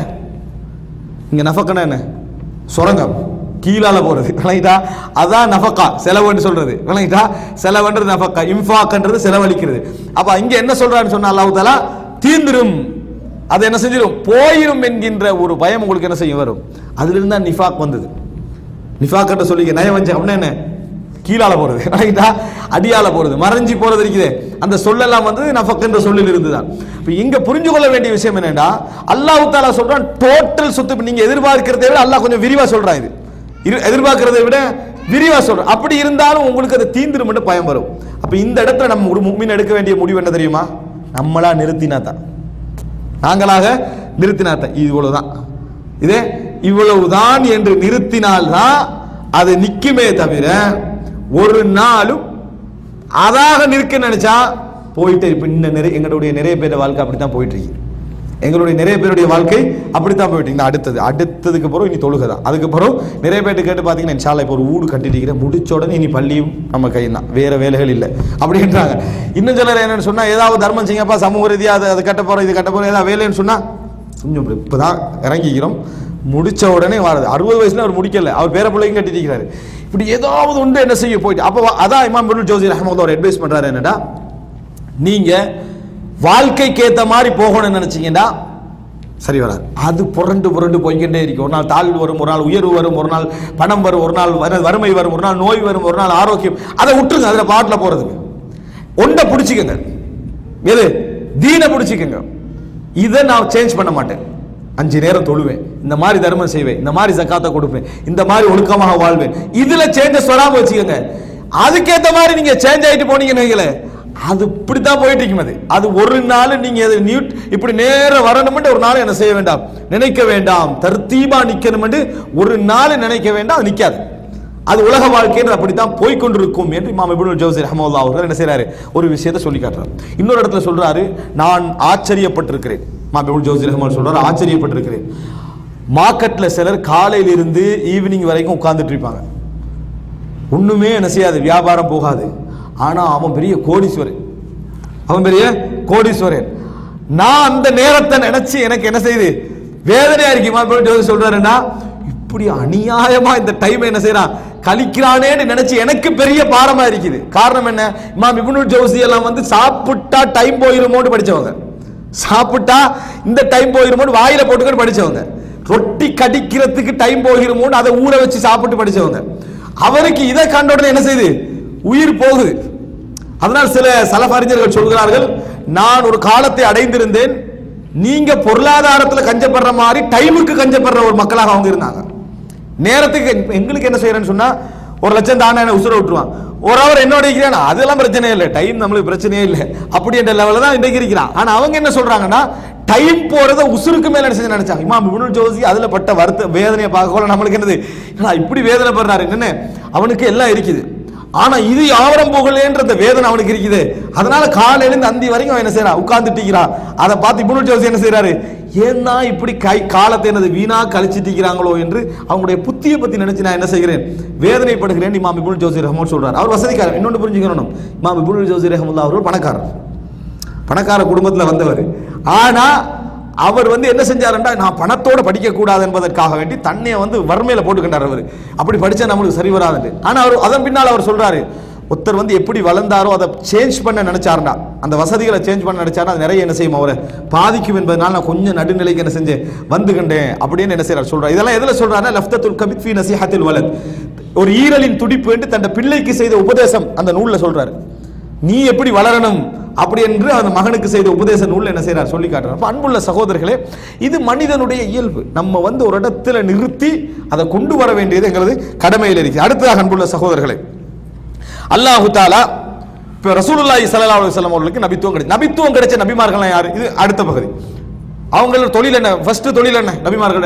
இங்க நஃபக்கண்டா என்ன சுரங்கம் கீழால போறது விளங்கிட்டா அதான் நஃபக்கா செலவுன்னு சொல்றது விளங்கிட்டா செலவுன்றது நஃபக்கா இன்ஃபாக்ன்றது செலவழிக்கிறது அப்ப இங்க என்ன சொல்றான்னு சொன்னா அல்லாஹ் தாலா தீந்துரும் அது என்ன செஞ்சிடும் போயிரும் என்கின்ற ஒரு பயம் உங்களுக்கு என்ன செய்யும் வரும் அதுல இருந்தா நிஃபாக் வந்தது நிஃபாக்கட்ட சொல்லிக்க நயவஞ்சம் அப்படின்னா என்ன கீழால போறது ரைட்டா அடியால போறது மறைஞ்சி போறது இருக்குது அந்த சொல்லெல்லாம் வந்து நஃபக் என்ற சொல்லில் இருந்துதான் இப்போ இங்க புரிஞ்சு கொள்ள வேண்டிய விஷயம் என்னன்னா அல்லாஹ் தாலா சொல்றான் டோட்டல் சொத்து இப்ப நீங்க எதிர்பார்க்கிறதை விட அல்லாஹ் கொஞ்சம் விரிவா சொல்றான் இது இரு- எதிர்பார்க்கிறதை விட விரிவா சொல்றான் அப்படி இருந்தாலும் உங்களுக்கு அது தீந்துரும் மட்டும் பயம் வரும் அப்ப இந்த இடத்துல நம்ம ஒரு முக்மீன் எடுக்க வேண்டிய முடிவு என்ன தெரியுமா நம்மளா நிறுத்தினா தான் நாங்களாக நிறுத்தினாத்தான் இவ்வளவுதான் இதே இவ்வளவுதான் என்று நிறுத்தினால்தான் அது நிக்குமே தவிர ஒரு நாளும் அதாக நிற்க நினைச்சா போயிட்டு இப்ப இன்னும் நிறைய எங்களுடைய நிறைய பேர் வாழ்க்கை அப்படித்தான் போயிட்டு இருக்கு எங்களுடைய நிறைய பேருடைய வாழ்க்கை அப்படித்தான் போயிட்டு இருக்கு. இந்த அடுத்தது அடுத்ததுக்கு பிறகு இனி தொழுகை தான் அதுக்கு பிறகு நிறைய பேர்ட்டு கேட்டு பார்த்தீங்கன்னா இன்ஷால்லா இப்போ ஒரு வீடு கட்டிட்டு முடிச்ச உடனே இனி பள்ளியும் நம்ம கையில் தான் வேற வேலைகள் இல்லை அப்படின்றாங்க இன்னும் சிலர் என்னன்னு சொன்னா ஏதாவது தர்மம் செய்யப்பா சமூக ரீதியாக அது அது கட்ட போறோம் இது கட்ட போறோம் ஏதாவது வேலைன்னு சொன்னா கொஞ்சம் இப்போ தான் இறங்கிக்கிறோம் முடிச்ச உடனே வாரது அறுபது வயசுல அவர் முடிக்கல அவர் பேர பிள்ளையும் கட்டிட்டு இப்படி ஏதாவது உண்டு என்ன செய்ய போயிட்டு அப்போ அதான் இமாம் பின் ஜோசி ரஹமது அவர் அட்வைஸ் பண்றாரு என்னடா நீங்க வாழ்க்கைக்கு ஏத்த மாதிரி போகணும்னு நினைச்சீங்கன்னா சரி வராது அது புரண்டு புரண்டு போய்க்கிட்டே இருக்கு ஒரு நாள் தாழ்வு வரும் ஒரு நாள் உயர்வு வரும் ஒரு நாள் பணம் வரும் ஒரு நாள் வர- வறுமை வரும் ஒரு நாள் நோய் வரும் ஒரு நாள் ஆரோக்கியம் அதை விட்டுருங்க அதுல பாட்டில் போறதுக்கு ஒன்றை பிடிச்சிக்கங்க எது தீனை பிடிச்சிக்கங்க இதை நான் சேஞ்ச் பண்ண மாட்டேன் அஞ்சு நேரம் தொழுவேன் இந்த மாதிரி தர்மம் செய்வேன் இந்த மாதிரி ஜக்காத்தை கொடுப்பேன் இந்த மாதிரி ஒழுக்கமாக வாழ்வேன் இதுல சேஞ்சஸ் வராம வச்சுக்கோங்க அதுக்கேத்த மாதிரி நீங்க சேஞ்ச் ஆயிட்டு போனீங்கன்னு வைங்களேன் அது இப்படித்தான் போயிட்டு இருக்கும் அது அது ஒரு நாள் நீங்க அது நியூட் இப்படி நேர வரணும்னு ஒரு நாள் என்ன செய்ய வேண்டாம் நினைக்க வேண்டாம் தர்த்தீபா நிக்கணும்னு ஒரு நாள் நினைக்க வேண்டாம் அது நிக்காது அது உலக வாழ்க்கைன்னு அப்படித்தான் போய்க்கொண்டிருக்கும் என்று இமாம் இப்னுல் ஜவுசி ரஹமல்லா அவர்கள் என்ன செய்றாரு ஒரு விஷயத்தை சொல்லி காட்டுறாரு இன்னொரு இடத்துல சொல்றாரு நான் ஆச்சரியப்பட்டிருக்கிறேன் இமாம் இப்னுல் ஜவுசி ரஹமல் சொல்றாரு ஆச்சரியப்பட்டிருக்கிறேன் மார்க்கெட்ல சிலர் காலையில இருந்து ஈவினிங் வரைக்கும் உட்கார்ந்துட்டு இருப்பாங்க ஒண்ணுமே என்ன செய்யாது வியாபாரம் போகாது ஆனா அவன் பெரிய கோடீஸ்வரன் அவன் பெரிய கோடீஸ்வரன் நான் அந்த நேரத்தை நினைச்சு எனக்கு என்ன செய்யுது வேதனையா இருக்கு இமாம் இப்னு ஜவுசி சொல்றாருன்னா இப்படி அநியாயமா இந்த டைம் என்ன செய்யறான் கழிக்கிறானேன்னு நினைச்சு எனக்கு பெரிய பாரமா இருக்குது காரணம் என்ன இமாம் இப்னு ஜவுசி எல்லாம் வந்து சாப்பிட்டா டைம் போயிருமோன்னு படிச்சவங்க சாப்பிட்டா இந்த டைம் போயிருமோன்னு வாயில போட்டுக்கிட்டு படிச்சவங்க ரொட்டி கடிக்கிறதுக்கு டைம் போயிருமோன்னு அதை ஊற வச்சு சாப்பிட்டு படிச்சவங்க அவருக்கு இதை கண்ட உடனே என்ன செய்யுது உயிர் போகுது அதனால் சில சலபறிஞர்கள் சொல்கிறார்கள் நான் ஒரு காலத்தை அடைந்திருந்தேன் நீங்க பொருளாதாரத்துல கஞ்சப்படுற மாதிரி டைமுக்கு கஞ்சப்படுற ஒரு மக்களாக அவங்க இருந்தாங்க நேரத்துக்கு இப்ப எங்களுக்கு என்ன செய்யறேன்னு சொன்னா ஒரு லட்சம் தானே உசுர விட்டுருவான் ஒரு அவர் என்னோட இருக்கிறான் அதெல்லாம் பிரச்சனை இல்லை டைம் நம்மளுக்கு பிரச்சனையே இல்லை அப்படின்ற லெவலில் தான் இன்றைக்கு இருக்கிறான் ஆனா அவங்க என்ன சொல்றாங்கன்னா டைம் போறத உசுருக்கு மேல என்ன செஞ்சு நினைச்சாங்க இமாம் இப்னுல் ஜோசி அதுல பட்ட வருத்த வேதனையை பார்க்கல நம்மளுக்கு என்னது என்னடா இப்படி வேதனைப்படுறாரு என்ன அவனுக்கு எல்லாம் இருக்குது ஆனா இது யாவரம் புகழேன்ற வேதனை அவனுக்கு இருக்குது அதனால காலையில இருந்து அந்தி வரைக்கும் அவன் என்ன செய்யறான் உட்கார்ந்துட்டிக்கிறான் அதை பார்த்து இப்னுல் ஜோசி என்ன செய்யறாரு ஏன்னா இப்படி கை காலத்தை எனது வீணா கழிச்சிட்டிக்கிறாங்களோ என்று அவங்களுடைய புத்தியை பத்தி நினைச்சு நான் என்ன செய்கிறேன் வேதனைப்படுகிறேன் இமாம் இப்னுல் ஜோசி ரஹ்மான் சொல்றார் அவர் வசதிக்காரர் இன்னொன்று புரிஞ்சுக்கணும் இமாம் இப்னுல் ஜோசி ரஹமுல்லா அவர்கள் பணக்காரர் பணக்கார குடும்பத்தில் வந்தவர் ஆனா அவர் வந்து என்ன செஞ்சாருன்னா நான் பணத்தோட படிக்க கூடாது என்பதற்காக வேண்டி தன்னைய வந்து வறுமையில போட்டுக்கிட்டார் அவர் அப்படி படிச்சா நம்மளுக்கு சரி வராதுன்னு ஆனா அவர் அதன் பின்னால் அவர் சொல்றாரு ஒருத்தர் வந்து எப்படி வளர்ந்தாரோ அதை சேஞ்ச் பண்ண நினைச்சாருன்னா அந்த வசதிகளை சேஞ்ச் பண்ண நினைச்சாருன்னா அது நிறைய என்ன செய்யும் அவரை பாதிக்கும் என்பதனால நான் கொஞ்சம் நடுநிலைக்கு என்ன செஞ்சேன் வந்துகின்றேன் அப்படின்னு என்ன செய்யறாரு சொல்றாரு இதெல்லாம் எதுல சொல்றாருன்னா லஃப்தத்துல் கபித் ஃபி நசிஹத்தில் வலத் ஒரு ஈரலின் துடிப்பு என்று தன் பிள்ளைக்கு செய்த உபதேசம் அந்த நூல்ல சொல்றாரு நீ எப்படி வளரணும் அப்படி என்று அந்த மகனுக்கு செய்த உபதேச நூல் என்ன செய்யறார் சொல்லி காட்டுறார் அப்ப அன்புள்ள சகோதரர்களே இது மனிதனுடைய இயல்பு நம்ம வந்து ஒரு இடத்துல நிறுத்தி அதை கொண்டு வர வேண்டியது எங்களது கடமையில் இருக்கு அடுத்ததாக அன்புள்ள சகோதரர்களே அல்லாஹு தாலா இப்போ ரசூலுல்லாஹி ஸல்லல்லாஹு அலைஹி வஸல்லம் அவர்களுக்கு நபித்துவம் கிடைச்சு நபித்துவம் கிடைச்ச நபிமார்கள் யாரு இது அடுத்த பகுதி அவங்களோட தொழில் என்ன ஃபர்ஸ்ட் தொழில் என்ன நபிமார்களோட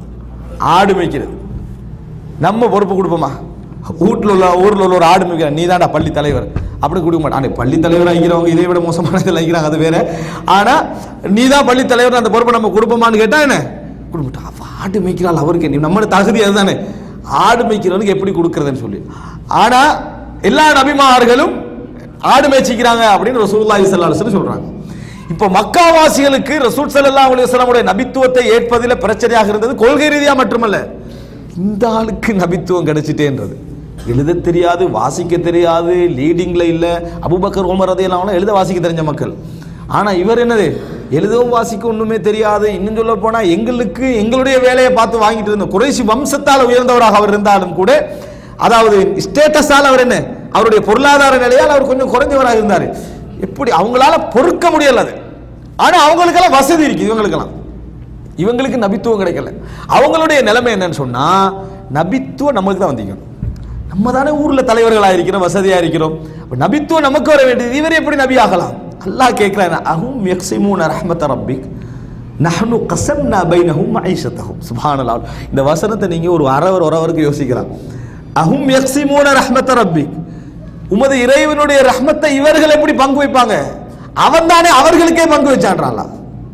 ஆடு மேய்க்கிறது நம்ம பொறுப்பு கொடுப்போமா வீட்டில் உள்ள ஊரில் உள்ள ஒரு ஆடு மேய்க்கிற நீ தான்டா பள்ளி தலைவர் அப்படி கொடுக்க மாட்டான் ஆனால் பள்ளி தலைவராக இருக்கிறவங்க இதை விட மோசமான இதில் இருக்கிறாங்க அது வேற ஆனால் நீ தான் பள்ளி தலைவர் அந்த பொறுப்பை நம்ம கொடுப்போமான்னு கேட்டா என்ன கொடுக்க மாட்டான் அவ ஆடு மேய்க்கிறாள் அவருக்கு என்ன நம்மளோட தகுதி அதுதானே ஆடு மேய்க்கிறவனுக்கு எப்படி கொடுக்கறதுன்னு சொல்லி ஆனால் எல்லா நபிமார்களும் ஆடு மேய்ச்சிக்கிறாங்க அப்படின்னு ரசூலுல்லாஹி ஸல்லல்லாஹு அலைஹி வஸல்லம் சொல்றாங்க இப்போ மக்காவாசிகளுக்கு ரசூல் ஸல்லல்லாஹு அலைஹி வஸல்லமுடைய நபித்துவத்தை ஏற்பதில் பிரச்சனையாக இருந்தது கொள்கை ரீதியா மட்டுமல்ல இந்த ஆளுக்கு நபித்துவம் கிடைச்சிட்டேன்றது எழுத தெரியாது வாசிக்க தெரியாது லீடிங்ல இல்ல அபூபக்கர் உமர் ரதியெல்லாம் எழுத வாசிக்க தெரிஞ்ச மக்கள் ஆனா இவர் என்னது எழுதவும் வாசிக்க ஒண்ணுமே தெரியாது இன்னும் சொல்ல போனா எங்களுக்கு எங்களுடைய வேலையை பார்த்து வாங்கிட்டு இருந்த குறைசி வம்சத்தால் உயர்ந்தவராக அவர் இருந்தாலும் கூட அதாவது ஸ்டேட்டஸால் அவர் என்ன அவருடைய பொருளாதார நிலையால் அவர் கொஞ்சம் குறைஞ்சவராக இருந்தார் எப்படி அவங்களால பொறுக்க முடியல அது ஆனா அவங்களுக்கெல்லாம் வசதி இருக்கு இவங்களுக்கெல்லாம் இவங்களுக்கு நபித்துவம் கிடைக்கல அவங்களுடைய நிலைமை என்னன்னு சொன்னா நபித்துவம் நமக்கு தான் வந்திக்கணும் நம்ம தானே ஊர்ல தலைவர்களாக இருக்கிறோம் வசதியா இருக்கிறோம் அப்ப நபித்துவம் நமக்கு வர வேண்டியது இவர் எப்படி நபி ஆகலாம் அல்லாஹ் கேட்கிறான் அஹும் யக்ஸிமூன ரஹ்மத ரப்பிக் நஹ்னு கஸம்னா பைனஹும் மஈஷத்தஹும் சுப்ஹானல்லாஹ் இந்த வசனத்தை நீங்க ஒரு அரவர் ஒரு அவருக்கு யோசிக்கலாம் அஹும் யக்ஸிமூன ரஹ்மத ரப்பிக் உமது இறைவனுடைய ரஹ்மத்தை இவர்கள் எப்படி பங்கு வைப்பாங்க அவன் தானே அவர்களுக்கே பங்கு வச்சான்றான்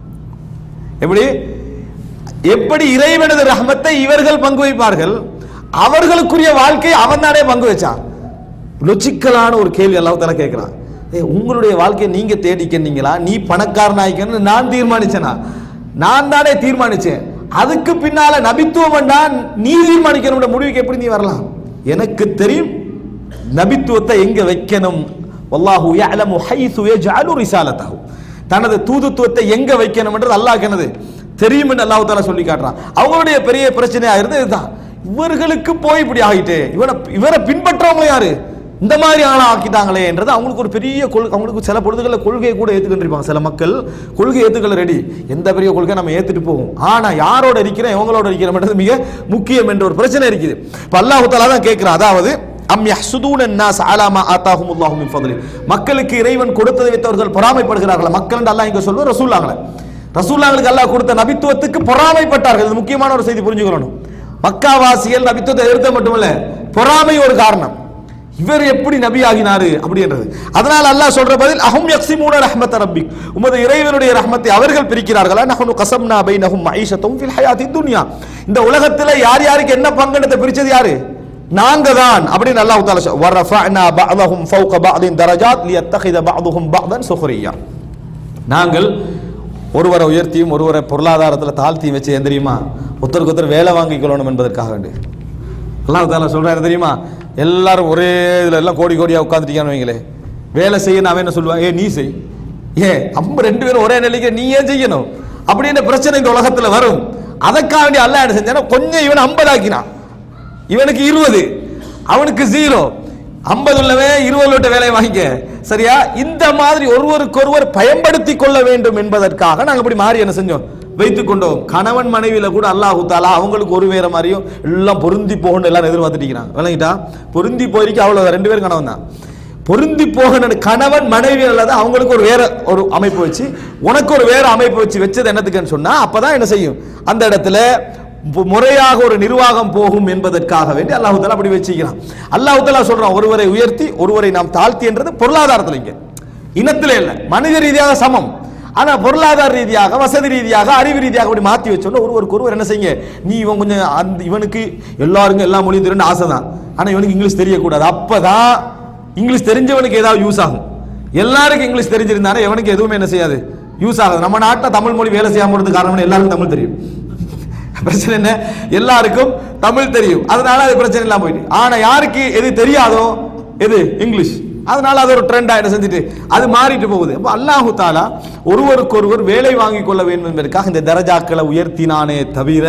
எப்படி எப்படி இறைவனது ரஹ்மத்தை இவர்கள் பங்கு வைப்பார்கள் அவர்களுக்குரிய வாழ்க்கை அவன் தானே பங்கு வச்சான் லொச்சிக்கலான ஒரு கேள்வி அல்லாஹ் தஆலா கேட்கிறான் ஏ உங்களுடைய வாழ்க்கையை நீங்க தேடிக்கினீங்களா நீ பணக்காரன் ஆயிக்கன்னு நான் தீர்மானிச்சேனா நான் தானே தீர்மானிச்சேன் அதுக்கு பின்னால நபித்துவம் வேண்டாம் நீ தீர்மானிக்கணும் முடிவுக்கு எப்படி நீ வரலாம் எனக்கு தெரியும் நபித்துவத்தை எங்க வைக்கணும் வல்லாஹு யஅலமு ஹைது யஜ்அலு ரிசாலத்தஹு தனது தூதுத்துவத்தை எங்க வைக்கணும் என்றது அல்லாஹ் என்னது தெரியும் என்று அல்லாஹ் தாலா சொல்லி காட்டுறான் அவங்களுடைய பெரிய பிரச்சனையா இருந்தது இதுதான் இவர்களுக்கு போய் இப்படி ஆகிட்டு இவரை இவரை பின்பற்றவங்க யாரு இந்த மாதிரி ஆளா ஆக்கிட்டாங்களே என்றது அவங்களுக்கு ஒரு பெரிய கொள்கை அவங்களுக்கு சில பொழுதுகளில் கொள்கையை கூட ஏத்துக்கிட்டு சில மக்கள் கொள்கை ஏத்துக்கல ரெடி எந்த பெரிய கொள்கை நம்ம ஏத்துட்டு போவோம் ஆனா யாரோட இருக்கிறோம் இவங்களோட இருக்கிறோம்ன்றது மிக முக்கியம் என்ற ஒரு பிரச்சனை இருக்குது இப்ப அல்லாஹ் தாலா தான் கேட்கிறான் அதாவது அம் யஹ்சுதூன الناس على ما آتاهم الله من فضله மக்களுக்கு இறைவன் கொடுத்ததை வைத்தவர்கள் பொறாமைப்படுகிறார்கள் மக்கள் என்று அல்லாஹ் இங்க சொல்வது ரசூல்லாங்களே ரசூல்லாங்களுக்கு அல்லாஹ் கொடுத்த நபித்துவத்துக்கு பொறாமைப்பட்டார்கள் இது முக்கியமான ஒரு செய்தி புரிஞ்சுக்கணும் மக்காவாசிகள் நபித்துவத்தை எதிர்த்த மட்டுமல்ல பொறாமை ஒரு காரணம் இவர் எப்படி நபி ஆகினாரு அப்படின்றது அதனால அல்லாஹ் சொல்ற பதில் அஹும் யக்ஸிமூன ரஹ்மத் ரப்பிக் உமது இறைவனுடைய ரஹ்மத்தை அவர்கள் பிரிக்கிறார்களா நஹனு கஸம்னா பைனஹும் மஈஷத்தும் ஃபில் ஹயாத்தி துன்யா இந்த உலகத்துல யார் யாருக்கு என்ன பங்கெடுத்த பிரிச்சது யாரு நாங்க தான் அப்படின்னு அல்லாஹ் தஆலா சொல் வரஃபஅனா பஅதஹும் ஃபௌக பஅதின் தரஜாத் லியத்தகித பஅதுஹும் பஅதன் சுக்ரியா நாங்கள் ஒருவரை உயர்த்தியும் ஒருவரை பொருளாதாரத்தில் தாழ்த்தியும் வச்சு ஏன் தெரியுமா ஒருத்தருக்கு ஒருத்தர் வேலை வாங்கிக்கொள்ளணும் என்பதற்காக வேண்டி அல்லாஹ் தாலா சொல்றாரு தெரியுமா எல்லாரும் ஒரே இதுல எல்லாம் கோடி கோடியா உட்காந்துட்டீங்கன்னு வைங்களே வேலை செய்யணும் அவன் என்ன சொல்லுவான் ஏ நீ செய் ஏன் நம்ம ரெண்டு பேரும் ஒரே நிலைக்கு நீ ஏன் செய்யணும் அப்படின்ற பிரச்சனை இந்த உலகத்துல வரும் அதற்காக வேண்டி அல்லாஹ் என்ன செஞ்சானா கொஞ்சம் இவன் ஐம்பது ஆக்கினான் இவனுக்கு இருபது அவனுக்கு ஜீரோ ஐம்பது உள்ளவன் இருபது விட்ட வேலையை வாங்கிக்க சரியா இந்த மாதிரி ஒருவருக்கொருவர் பயன்படுத்தி கொள்ள வேண்டும் என்பதற்காக நாங்க இப்படி மாறி என்ன செஞ்சோம் வைத்துக் கொண்டோம் கணவன் மனைவியில கூட அல்லாஹ் தாலா அவங்களுக்கு ஒரு வேற மாதிரியும் எல்லாம் பொருந்தி போகணும் எல்லாரும் எதிர்பார்த்துட்டீங்க விளங்கிட்டா பொருந்தி போயிருக்க அவ்வளவு ரெண்டு பேரும் கணவன் தான் பொருந்தி போகணும் கணவன் மனைவி அல்லது அவங்களுக்கு ஒரு வேற ஒரு அமைப்பு வச்சு உனக்கு ஒரு வேற அமைப்பு வச்சு வச்சது என்னத்துக்குன்னு சொன்னா அப்பதான் என்ன செய்யும் அந்த இடத்துல மு- முறையாக ஒரு நிர்வாகம் போகும் என்பதற்காக வேண்டி அல்லாஹு தாலா அப்படி வச்சுக்கிறான் அல்லாஹு தாலா சொல்றான் ஒருவரை உயர்த்தி ஒருவரை நாம் தாழ்த்தி என்றது பொருளாதாரத்தில் இங்க இனத்திலே இல்ல மனித ரீதியாக சமம் ஆனா பொருளாதார ரீதியாக வசதி ரீதியாக அறிவு ரீதியாக அப்படி மாத்தி வச்சோன்னா ஒருவருக்கு ஒருவர் என்ன செய்யுங்க நீ இவன் கொஞ்சம் அந்த இவனுக்கு எல்லாருக்கும் எல்லா மொழியும் தெரியும் ஆசை தான் ஆனா இவனுக்கு இங்கிலீஷ் தெரியக்கூடாது அப்பதான் இங்கிலீஷ் தெரிஞ்சவனுக்கு ஏதாவது யூஸ் ஆகும் எல்லாருக்கும் இங்கிலீஷ் தெரிஞ்சிருந்தானே எவனுக்கு எதுவுமே என்ன செய்யாது யூஸ் ஆகாது நம்ம நாட்டில் தமிழ் மொழி வேலை செய்யாம போறது காரணம் என்ன? எல்லாருக்கும் தமிழ் தெரியும் பிரச்சனை என்ன எல்லாருக்கும் தமிழ் தெரியும் அதனால அது பிரச்சனை இல்லாம போயிட்டு ஆனா யாருக்கு எது தெரியாதோ எது இங்கிலீஷ் அதனால அது ஒரு ட்ரெண்ட் ஆயிட்டு செஞ்சுட்டு அது மாறிட்டு போகுது அப்போ அல்லாஹு தாலா ஒருவருக்கொருவர் வேலை வாங்கி கொள்ள வேண்டும் என்பதற்காக இந்த தரஜாக்களை உயர்த்தினானே தவிர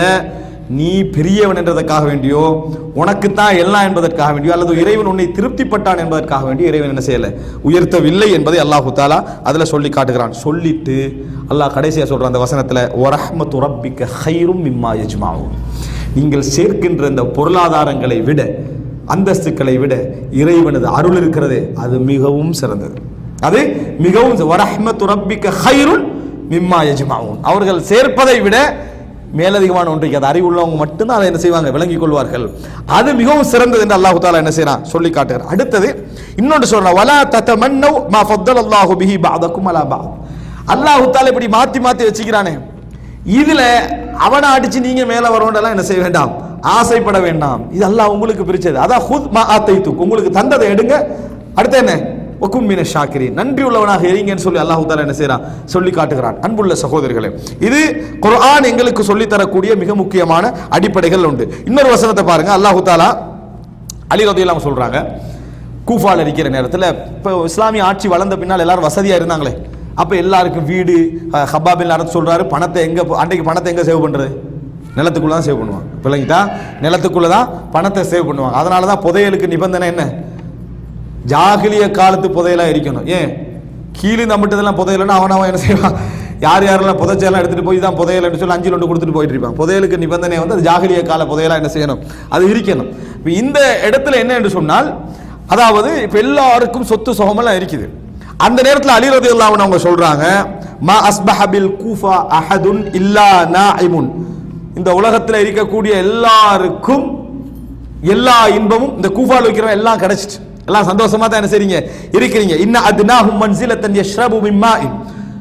நீ பெரியவன் என்றதற்காக வேண்டியோ உனக்குத்தான் எல்லாம் என்பதற்காக வேண்டியோ அல்லது இறைவன் உன்னை திருப்திப்பட்டான் என்பதற்காக வேண்டியோ இறைவன் என்ன செய்யல உயர்த்தவில்லை என்பதை அல்லாஹு தாலா அதுல சொல்லி காட்டுகிறான் சொல்லிட்டு அல்லாஹ் கடைசியா சொல்றான் அந்த வசனத்துல ஒரஹ்மத்து ரப்பிக்க ஹைரும் மிம்மா யஜ்மாவும் நீங்கள் சேர்க்கின்ற இந்த பொருளாதாரங்களை விட அந்தஸ்துக்களை விட இறைவனது அருள் இருக்கிறதே அது மிகவும் சிறந்தது அது மிகவும் சி- வரஹ்மத்து ரப்பிக்க ஹைருன் மிம்மா யஜ்மாவும் அவர்கள் சேர்ப்பதை விட மேலதிகமான ஒன்றைக்கு அது அறிவு உள்ளவங்க மட்டும்தான் அதை என்ன செய்வாங்க விளங்கிக் கொள்வார்கள் அது மிகவும் சிறந்தது என்று அல்லாஹு தாலா என்ன செய்யறான் சொல்லி காட்டுகிறார் அடுத்தது இன்னொன்று சொல்றான் வலா தத்தமன்னவ் மா ஃபத்தல் அல்லாஹு பிஹி பஅதக்கும் அலா பஅத் அல்லாஹு தாலா இப்படி மாத்தி மாத்தி வச்சுக்கிறானே இதுல அவனை அடிச்சு நீங்க மேல வரணும்லாம் என்ன செய்ய வேண்டாம் ஆசைப்பட வேண்டாம் இது அல்லாஹ் உங்களுக்கு பிரிச்சது அதான் ஹுத் மா ஆத்தைத்துக் உங்களுக்கு தந்ததை எடுங்க அடுத்து என்ன ஒக்கும் மீன ஷாக்கிரி நன்றி உள்ளவனாக இருங்கன்னு சொல்லி அல்லாஹு தாலா என்ன செய்யறான் சொல்லி காட்டுகிறான் அன்புள்ள சகோதரர்களே இது குர்ஆன் எங்களுக்கு சொல்லி தரக்கூடிய மிக முக்கியமான அடிப்படைகள் உண்டு இன்னொரு வசனத்தை பாருங்க அல்லாஹு தாலா அலி ரதியெல்லாம் சொல்றாங்க கூஃபால இருக்கிற நேரத்தில் இப்போ இஸ்லாமிய ஆட்சி வளர்ந்த பின்னால் எல்லாரும் வசதியா இருந்தாங்களே அப்ப எல்லாருக்கும் வீடு அஹ், ஹப்பாபின் நடந்து சொல்றாரு பணத்தை எங்க அன்றைக்கு பணத்தை எங்க சேவ் பண்றது நிலத்துக்குள்ள தான் சேவ் பண்ணுவாங்க பிள்ளைங்கிட்டா நிலத்துக்குள்ள தான் பணத்தை சேவ் பண்ணுவாங்க அதனால தான் புதையலுக்கு நிபந்தனை என்ன ஜாகிலிய காலத்து புதையலா இருக்கணும் ஏன் கீழே நம்பிட்டதெல்லாம் புதையலன்னா அவன் அவன் என்ன செய்வான் யார் யாரெல்லாம் புதைச்செல்லாம் எடுத்துட்டு போய் தான் புதையல்னு சொல்லி அஞ்சு ரெண்டு கொடுத்துட்டு போயிட்டு இருப்பான் புதையலுக்கு நிபந்தனை வந்து அது ஜாகிலிய கால புதையலா என்ன செய்யணும் அது இருக்கணும் இப்போ இந்த இடத்துல என்ன என்று சொன்னால் அதாவது இப்போ எல்லாருக்கும் சொத்து சுகமெல்லாம் இருக்குது அந்த நேரத்தில் அலி ரதியுல்லாஹு அன்ஹு அவங்க சொல்றாங்க மா அஸ்பஹ பில் கூஃபா அஹதுன் இல்லா நாஇமுன் இந்த உலகத்தில் இருக்கக்கூடிய எல்லாருக்கும் எல்லா இன்பமும் இந்த கூஃபால வைக்கிறவன் எல்லாம் கிடைச்சிட்டு எல்லாம் சந்தோஷமா தான் என்ன செய்றீங்க இருக்கிறீங்க இன்ன அத்னாஹும் மன்சிலத்தன் யஷ்ரபு மின் மாஇன்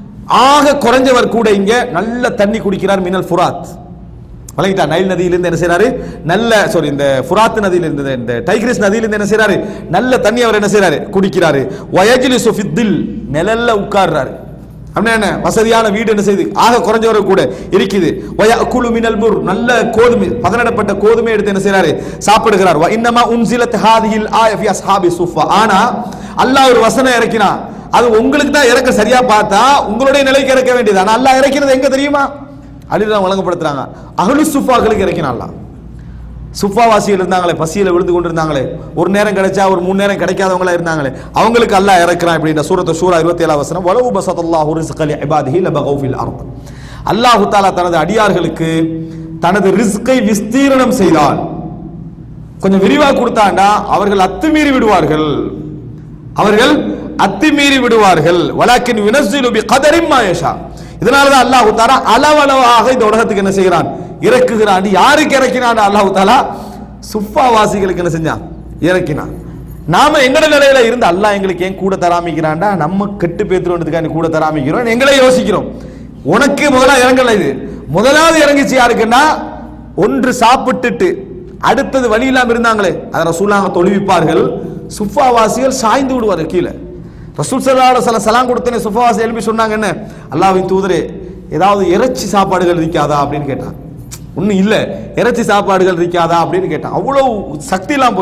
ஆக குறைஞ்சவர் கூட இங்க நல்ல தண்ணி குடிக்கிறார் மினல் ஃபுராத் வழங்கிட்டா நைல் நதியிலிருந்து என்ன செய்றாரு நல்ல சாரி இந்த ஃபுராத் நதியிலிருந்து இந்த டைக்ரிஸ் நதியிலிருந்து என்ன செய்றாரு நல்ல தண்ணி அவர் என்ன செய்றாரு குடிக்கிறாரு வயஜ்லிசு ஃபித்தில் நிழல்ல உட்கார்றாரு அப்படின்னா என்ன வசதியான வீடு என்ன செய்யுது ஆக குறைஞ்சவரை கூட இருக்குது வயக்குலு மினல் முர் நல்ல கோதுமை பதனிடப்பட்ட கோதுமை எடுத்து என்ன செய்றாரு சாப்பிடுகிறார் வ இன்னமா உன்சிலத் ஹாதிஹில் ஆய ஃபி அஸ்ஹாபி சுஃபா ஆனா அல்லாஹ் ஒரு வசனம் இறக்கினான் அது உங்களுக்கு தான் இறக்க சரியா பார்த்தா உங்களுடைய நிலைக்கு இறக்க வேண்டியது ஆனா அல்லாஹ் இறக்கிறது எங்க தெரியுமா அலிதான் வழங்கப்படுத்துறாங்க அகலு சுஃபாக்களுக்கு இறக்கினான் அல்லாஹ் சுஃபாவாசிகள் இருந்தாங்களே பசியில விழுந்து கொண்டிருந்தாங்களே ஒரு நேரம் கிடைச்சா ஒரு மூணு நேரம் கிடைக்காதவங்களா இருந்தாங்களே அவங்களுக்கு அல்லாஹ் இறக்குறான் இப்படின்ற சூரத்து சூரா இருபத்தி ஏழாம் வசனம் வலவு பசதல்லாஹு ரிஸ்கலி இபாதிஹி லபகவு ஃபில் அர்த் அல்லாஹ் தஆலா தனது அடியார்களுக்கு தனது ரிஸ்கை விஸ்தீரணம் செய்தால் கொஞ்சம் விரிவா கொடுத்தாண்டா அவர்கள் அத்துமீறி விடுவார்கள் அவர்கள் அத்துமீறி விடுவார்கள் வலாக்கின் வினஸ்ஸிலு பி கதரின் மா யஷா இதனால தான் அல்லாஹ் தஆலா அளவளவாக இந்த உலகத்துக்கு என்ன செய்கிறான் இறக்குகிறான் யாருக்கு இறக்கினான் அல்லாஹ் தஆலா சுஃபா வாசிகளுக்கு என்ன செஞ்சான் இறக்கினான் நாம எங்கட நிலையில இருந்து அல்லாஹ் எங்களுக்கு ஏன் கூட தராமிக்கிறான்டா நம்ம கெட்டு பேத்துறதுக்காக கூட தராமிக்கிறோம் எங்களே யோசிக்கிறோம் உனக்கு முதலா இறங்கல இது முதலாவது இறங்கிச்சு யாருக்குன்னா ஒன்று சாப்பிட்டுட்டு அடுத்தது வழி இல்லாம இருந்தாங்களே அதை ரசூலாங்க தொழுவிப்பார்கள் சுஃபாவாசிகள் சாய்ந்து விடுவார்கள் கீழே ரசூல் சல்லாட சில சலாம் கொடுத்தனே சுஃபாவாசி எழுப்பி சொன்னாங்க என்ன அல்லாஹ்வின் தூதரே ஏதாவது இறைச்சி சாப்பாடுகள் இருக்காதா அப்படின்னு கேட்டான் ஒன்றும் இல்லை இறைச்சி சாப்பாடுகள் இருக்காதா அப்படின்னு கேட்டான் அவ்வளோ சக்தியெல்லாம் போயிட்டு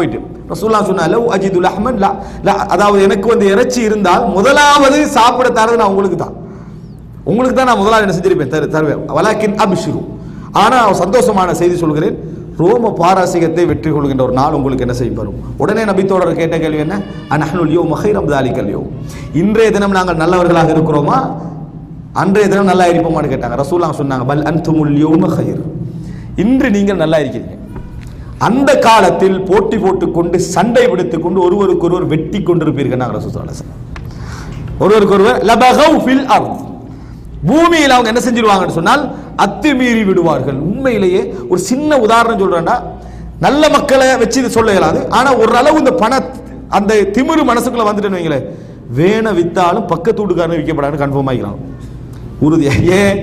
ரசூல்லா சொன்னால அஜிதுல் அஹ்மன் லா லா அதாவது எனக்கு வந்து இறைச்சி இருந்தால் முதலாவது சாப்பிட தரது நான் உங்களுக்கு தான் உங்களுக்கு தான் நான் முதலாவது என்ன செஞ்சிருப்பேன் தரு தருவேன் வலாக்கின் அபிஷிரு ஆனால் சந்தோஷமான செய்தி சொல்கிறேன் ரோம பாராசிகத்தை வெற்றி கொள்கின்ற ஒரு நாள் உங்களுக்கு என்ன செய்யும் வரும் உடனே நபித்தோடர் கேட்ட கேள்வி என்ன அனஹனுல் யோ மஹைரம் தாலிகல் யோ இன்றைய தினம் நாங்கள் நல்லவர்களாக இருக்கிறோமா அன்றைய தினம் நல்லா இருப்போமான்னு கேட்டாங்க ரசூல்லா சொன்னாங்க பல் அன்துமுல் யௌம ஹைர் இன்று நீங்கள் நல்லா இருக்கிறீங்க அந்த காலத்தில் போட்டி போட்டுக்கொண்டு சண்டை பிடித்துக் கொண்டு ஒருவருக்கு ஒருவர் வெட்டி கொண்டிருப்பீர்கள் நாங்கள் ரசூல் ஸல்லல்லாஹு அலைஹி வஸல்லம். ஒருவருக்கு ஒருவர் லபகவ் ஃபில் அர்த் பூமியில் அவங்க என்ன செஞ்சிருவாங்கன்னு சொன்னால் அத்துமீறி விடுவார்கள் உண்மையிலேயே ஒரு சின்ன உதாரணம் சொல்றேன்டா நல்ல மக்களை வச்சு இது சொல்ல இயலாது ஆனா ஒரு அளவு இந்த பண அந்த திமிரு மனசுக்குள்ள வந்துட்டேன்னு வைங்களேன் வேண வித்தாலும் பக்கத்து வீட்டுக்காரன் விற்கப்படாது கன்ஃபார்ம் ஆகிக்கலாம் உறுதியா ஏன்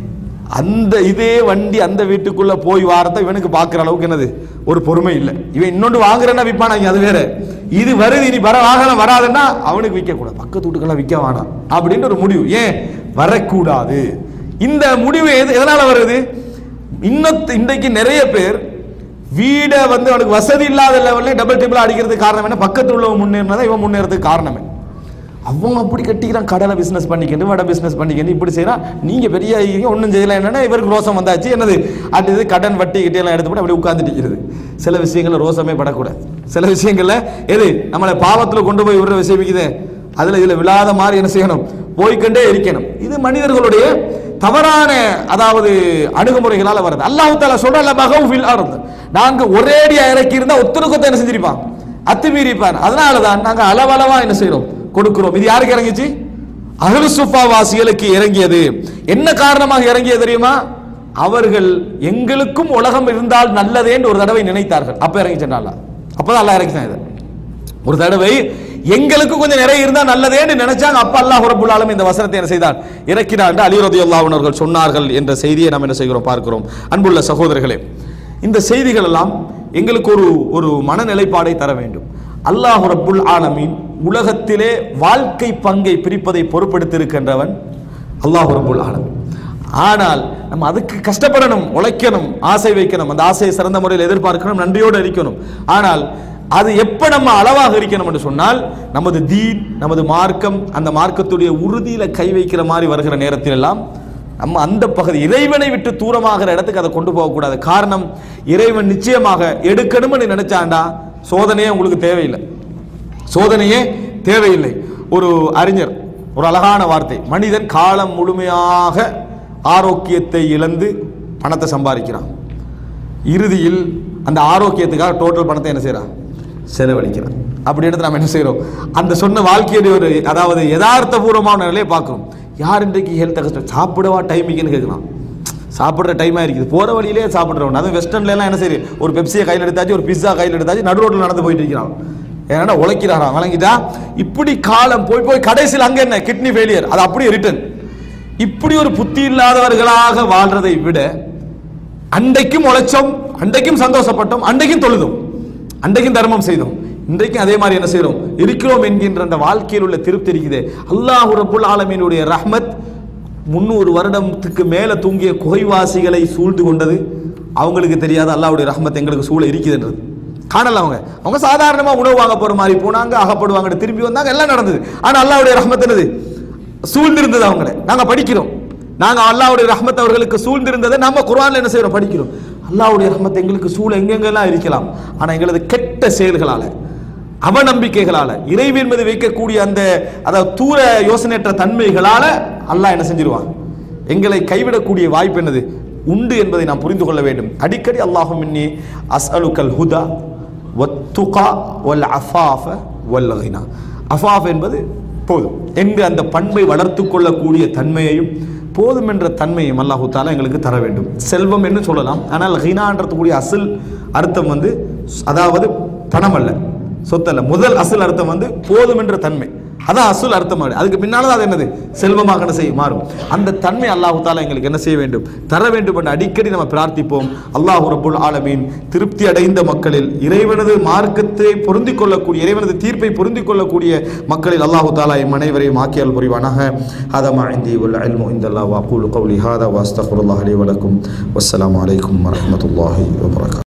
அந்த இதே வண்டி அந்த வீட்டுக்குள்ள போய் வாரத்தை இவனுக்கு பார்க்குற அளவுக்கு என்னது ஒரு பொறுமை இல்லை இவன் இன்னொன்று வாங்குறேன்னா விற்பானாங்க அது வேற இது வருது இனி வர வாகனம் வராதுன்னா அவனுக்கு விற்கக்கூடாது பக்கத்து வீட்டுக்கெல்லாம் விற்க வேணாம் அப்படின்ற ஒரு முடிவு ஏன் வரக்கூடாது இந்த முடிவு எது எதனால வருது இன்னத்து இன்றைக்கு நிறைய பேர் வீடை வந்து அவனுக்கு வசதி இல்லாத லெவல்ல டபுள் டேபிள் அடிக்கிறதுக்கு காரணம் என்ன பக்கத்தில் உள்ளவன் முன்னேறினதான் இவன் முன்னேறதுக்கு காரணமே அவன் அப்படி கட்டிக்கிறான் கடலை பிசினஸ் பண்ணிக்கிட்டு வடை பிசினஸ் பண்ணிக்கிட்டு இப்படி செய்யறான் நீங்க பெரிய ஒன்றும் செய்யல என்னன்னா இவருக்கு ரோசம் வந்தாச்சு என்னது அது இது கடன் வட்டி கிட்டி எல்லாம் எடுத்து போட்டு அப்படியே உட்கார்ந்துட்டு இருக்கிறது சில விஷயங்கள்ல ரோசமே படக்கூடாது சில விஷயங்கள்ல எது நம்மளை பாவத்துல கொண்டு போய் விடுற விஷயம் இருக்குது அதுல இதுல விழாத மாதிரி என்ன செய்யணும் போய்க்கொண்டே இருக்கணும் இது மனிதர்களுடைய தவறான அதாவது அணுகுமுறைகளால வருது அல்லாஹ் தாலா சொல்ற பகவுஃபில் அர்த் நாங்க ஒரேடியா இறக்கி இருந்தா ஒத்தனுக்கு என்ன செஞ்சிருப்பான் அத்துமீறிப்பான் அதனாலதான் நாங்க அளவளவா என்ன செய்றோம் கொடுக்கிறோம் இது யாருக்கு இறங்கிச்சு அகலு சுஃபா வாசிகளுக்கு இறங்கியது என்ன காரணமாக இறங்கியது தெரியுமா அவர்கள் எங்களுக்கும் உலகம் இருந்தால் நல்லதேன்னு ஒரு தடவை நினைத்தார்கள் அப்ப இறங்கி சென்றால அப்பதான் அல்லாஹ் இறங்கிச்சான் இதை ஒரு தடவை எங்களுக்கு கொஞ்சம் நிறைய இருந்தா நல்லதேன்னு நினைச்சாங்க அப்ப அல்லாஹ் ரப்புல் ஆலமீன் இந்த வசனத்தை என்ன செய்தான் இறக்கினார் என்று அலி ரலியல்லாஹு அன்ஹு அவர்கள் சொன்னார்கள் என்ற செய்தியை நாம் என்ன செய்கிறோம் பார்க்கிறோம் அன்புள்ள சகோதரர்களே இந்த செய்திகள் எல்லாம் எங்களுக்கு ஒரு ஒரு மனநிலைப்பாடை தர வேண்டும் அல்லாஹ் ரப்புல் ஆலமீன் உலகத்திலே வாழ்க்கை பங்கை பிரிப்பதை பொறுப்படுத்தியிருக்கின்றவன் அல்லாஹ் ரப்புல் ஆலமீன் ஆனால் நம்ம அதுக்கு கஷ்டப்படணும் உழைக்கணும் ஆசை வைக்கணும் அந்த ஆசையை சிறந்த முறையில் எதிர்பார்க்கணும் நன்றியோடு இருக்கணும் ஆனால் அது எப்ப நம்ம அளவாக இருக்கணும் என்று சொன்னால் நமது தீன் நமது மார்க்கம் அந்த மார்க்கத்துடைய உறுதியில கை வைக்கிற மாதிரி வருகிற நேரத்தில் எல்லாம் நம்ம அந்த பகுதி இறைவனை விட்டு தூரமாகிற இடத்துக்கு அதை கொண்டு போகக்கூடாது காரணம் இறைவன் நிச்சயமாக எடுக்கணும்னு நினைச்சாண்டா சோதனையே உங்களுக்கு தேவையில்லை சோதனையே தேவையில்லை ஒரு அறிஞர் ஒரு அழகான வார்த்தை மனிதன் காலம் முழுமையாக ஆரோக்கியத்தை இழந்து பணத்தை சம்பாதிக்கிறான் இறுதியில் அந்த ஆரோக்கியத்துக்காக டோட்டல் பணத்தை என்ன செய்றான் செலவழிக்கிறான் அப்படி எடுத்து நம்ம என்ன செய்றோம் அந்த சொன்ன வாழ்க்கையுடைய ஒரு அதாவது யதார்த்தபூர்வமான நிலையை பார்க்கிறோம் யார் இன்றைக்கு ஹெல்த்தை கஷ்டம் சாப்பிடவா டைமிங்னு கேட்கலாம் சாப்பிட்ற டைமாக இருக்குது போகிற வழியிலே சாப்பிட்றவன் அதுவும் வெஸ்டர்ன்ல எல்லாம் என்ன சரி ஒரு பெப்சியை கையில் எடுத்தாச்சு ஒரு பிஸ்ஸா கையில் எடுத்தாச்சு நடு ரோட்டில் நடந்து போயிட்டு இருக்கிறான் ஏன்னா உழைக்கிறாராம் வழங்கிட்டா இப்படி காலம் போய் போய் கடைசியில் அங்கே என்ன கிட்னி ஃபெயிலியர் அது அப்படியே ரிட்டர்ன் இப்படி ஒரு புத்தி இல்லாதவர்களாக வாழ்றதை விட அன்றைக்கும் உழைச்சோம் அன்றைக்கும் சந்தோஷப்பட்டோம் அன்றைக்கும் தொழுதோம் அன்றைக்கும் தர்மம் செய்தோம் இன்றைக்கும் அதே மாதிரி என்ன செய்றோம் இருக்கிறோம் என்கின்ற அந்த வாழ்க்கையில் உள்ள திருப்தி இருக்குது அல்லாஹ் ரப்புல் ஆலமீனுடைய ரஹ்மத் முன்னூறு வருடத்துக்கு மேல தூங்கிய குகைவாசிகளை சூழ்ந்து கொண்டது அவங்களுக்கு தெரியாத அல்லாஹ்வுடைய ரஹ்மத் எங்களுக்கு சூழ இருக்குதுன்றது காணல அவங்க அவங்க சாதாரணமா உணவு வாங்க போற மாதிரி போனாங்க அகப்படுவாங்க திரும்பி வந்தாங்க எல்லாம் நடந்தது ஆனா அல்லாஹ்வுடைய ரஹ்மத் என்னது சூழ்ந்திருந்தது அவங்களை நாங்க படிக்கிறோம் நாங்க அல்லாஹ்வுடைய ரஹ்மத் அவர்களுக்கு சூழ்ந்திருந்ததை நம்ம குர்ஆன்ல என்ன செய்றோம் படிக்கிறோம் அல்லாஹ்வுடைய ரஹ்மத் எங்களுக்கு சூழ எங்கெங்கெல்லாம் இருக்கலாம் ஆனா எங்களது கெட்ட செயல்களால அவநம்பிக்கைகளால இறைவின் மீது வைக்கக்கூடிய அந்த அதாவது தூர யோசனையற்ற தன்மைகளால அல்லாஹ் என்ன செஞ்சிருவான் எங்களை கைவிடக்கூடிய வாய்ப்பு என்னது உண்டு என்பதை நாம் புரிந்து கொள்ள வேண்டும் அடிக்கடி அல்லாஹும் மின்னி அஸ்அலுக்கல் ஹுதா வத்துகா வல் அஃபாஃப வல் கினா அஃபாஃப் என்பது போதும் என்று அந்த பண்பை வளர்த்து கொள்ளக்கூடிய தன்மையையும் போதும் என்ற தன்மையும் அல்லாஹு தாலா எங்களுக்கு தர வேண்டும் செல்வம் என்று சொல்லலாம் ஆனால் ஹினான்றதுக்குரிய அசல் அர்த்தம் வந்து அதாவது பணம் அல்ல சொத்தல்ல முதல் அசல் அர்த்தம் வந்து போதும் என்ற தன்மை அதான் அசுல் அர்த்தம் அது. அதுக்கு பின்னால அது என்னது செல்வமாக என்ன செய்ய மாறும் அந்த தன்மை அல்லாஹு தாலா எங்களுக்கு என்ன செய்ய வேண்டும் தர வேண்டும் என்று அடிக்கடி நம்ம பிரார்த்திப்போம் அல்லாஹு ரப்புல் ஆலமீன் திருப்தி அடைந்த மக்களில் இறைவனது மார்க்கத்தை பொருந்திக் கொள்ளக்கூடிய இறைவனது தீர்ப்பை பொருந்திக் கொள்ளக்கூடிய மக்களில் அல்லாஹு தாலா எம் அனைவரையும் ஆக்கியால் புரிவானாக ஹதா மா இந்தி வல் இல்மு இந்தல்லாஹ் வ அகூலு கௌலி ஹாதா வ அஸ்தக்ஃபிருல்லாஹ் லி வ லக்கும் வஸ்ஸலாமு அலைக்கும் வரஹ்மத்துல்லாஹி வ பரகாத்துஹு